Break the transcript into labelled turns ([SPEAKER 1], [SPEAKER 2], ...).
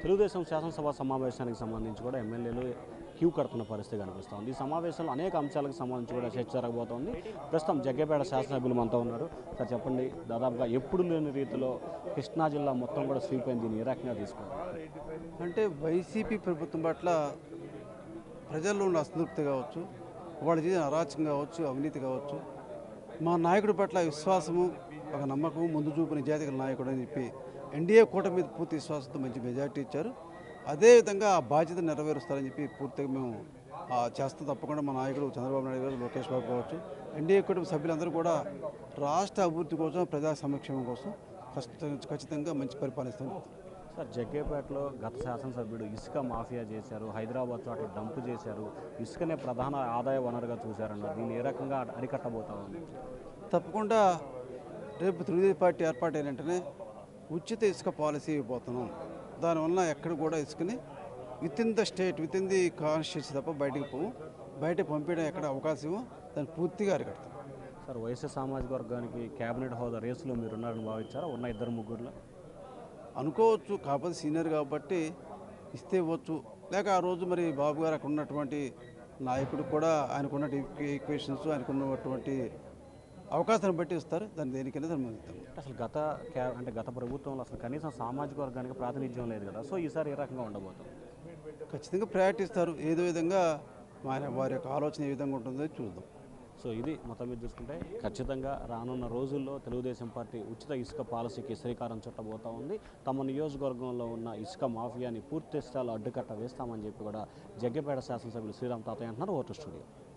[SPEAKER 1] తెలుగుదేశం శాసనసభ సమావేశానికి సంబంధించి కూడా ఎమ్మెల్యేలు క్యూ కడుతున్న పరిస్థితి కనిపిస్తోంది ఈ సమావేశంలో అనేక అంశాలకు సంబంధించి కూడా చర్చ జరగబోతోంది ప్రస్తుతం జగ్గేపేట శాసనసభ్యులు మనతో ఉన్నారు సార్ చెప్పండి దాదాపుగా ఎప్పుడు లేని రీతిలో కృష్ణా జిల్లా మొత్తం కూడా స్వీప్ అయింది దీన్ని ఏ రకంగా తీసుకుంటారు
[SPEAKER 2] అంటే వైసీపీ ప్రభుత్వం పట్ల ప్రజల్లో ఉన్న అసంతృప్తి కావచ్చు వాళ్ళు చేసిన అరాచకం కావచ్చు అవినీతి కావచ్చు మా నాయకుడి పట్ల విశ్వాసము ఒక నమ్మకం ముందు చూపు నిజాయితీ గల నాయకుడు అని చెప్పి ఎన్డీఏ కూటమి మీద పూర్తి విశ్వాసంతో మంచి మెజార్టీ ఇచ్చారు అదేవిధంగా ఆ బాధ్యత నెరవేరుస్తారని చెప్పి పూర్తిగా మేము ఆ, చేస్తాం తప్పకుండా మా నాయకుడు చంద్రబాబు నాయుడు గారు లోకేష్ బాబు కావచ్చు ఎన్డీఏ కూటమి సభ్యులందరూ కూడా రాష్ట్ర అభివృద్ధి కోసం ప్రజా సంక్షేమం కోసం ఖచ్చితంగా ఖచ్చితంగా మంచి పరిపాలిస్తాం
[SPEAKER 1] సార్ జగ్గేపేటలో గత శాసనసభ్యుడు ఇసుక మాఫియా చేశారు హైదరాబాద్ చోట డంపు చేశారు ఇసుకనే ప్రధాన ఆదాయ వనరుగా చూశారన్నారు దీన్ని ఏ రకంగా అరికట్టబోతా ఉంది
[SPEAKER 2] తప్పకుండా రేపు తెలుగుదేశం పార్టీ ఏర్పాటైన వెంటనే ఉచిత ఇసుక పాలసీ ఇవ్వబోతున్నాం దానివల్ల ఎక్కడ కూడా ఇసుకని within the state within the constituency తప్ప బయటికి పోవు బయట పంపించడం ఎక్కడ అవకాశం ఇవ్వం, దాన్ని పూర్తిగా అరికడతాం
[SPEAKER 1] సార్ వైఎస్ఆర్ సామాజిక వర్గానికి కేబినెట్ హోదా రేసులో మీరు ఉన్నారని భావించారా ఉన్న ఇద్దరు ముగ్గురులో
[SPEAKER 2] అనుకోవచ్చు కాకపోతే సీనియర్ కాబట్టి ఇస్తే ఇవ్వచ్చు లేక ఆ రోజు మరి బాబు గారు అక్కడ ఉన్నటువంటి నాయకుడు కూడా ఆయనకున్న ఈక్వేషన్స్ ఆయనకున్నటువంటి అవకాశాన్ని బట్టి ఇస్తారు దాన్ని దేనికైనా సంబంధిస్తాం
[SPEAKER 1] అంటే అసలు గత క్యా అంటే గత ప్రభుత్వంలో అసలు కనీసం సామాజిక వర్గానికి ప్రాతినిధ్యం లేదు కదా సో ఈసారి ఏ రకంగా ఉండబోతుంది
[SPEAKER 2] ఖచ్చితంగా ప్రయారిటీ ఇస్తారు ఏదో విధంగా ఆయన వారి యొక్క ఆలోచన ఏ విధంగా ఉంటుందో చూద్దాం
[SPEAKER 1] సో ఇది మొత్తం మీద చూసుకుంటే ఖచ్చితంగా రానున్న రోజుల్లో తెలుగుదేశం పార్టీ ఉచిత ఇసుక పాలసీకి శ్రీకారం చుట్టబోతా ఉంది తమ నియోజకవర్గంలో ఉన్న ఇసుక మాఫియాని పూర్తి స్థాయిలో అడ్డుకట్ట వేస్తామని చెప్పి కూడా జగ్గపేట శాసనసభ్యులు శ్రీరామ్ తాతయ్య అంటున్నారు ఓటు స్టూడియో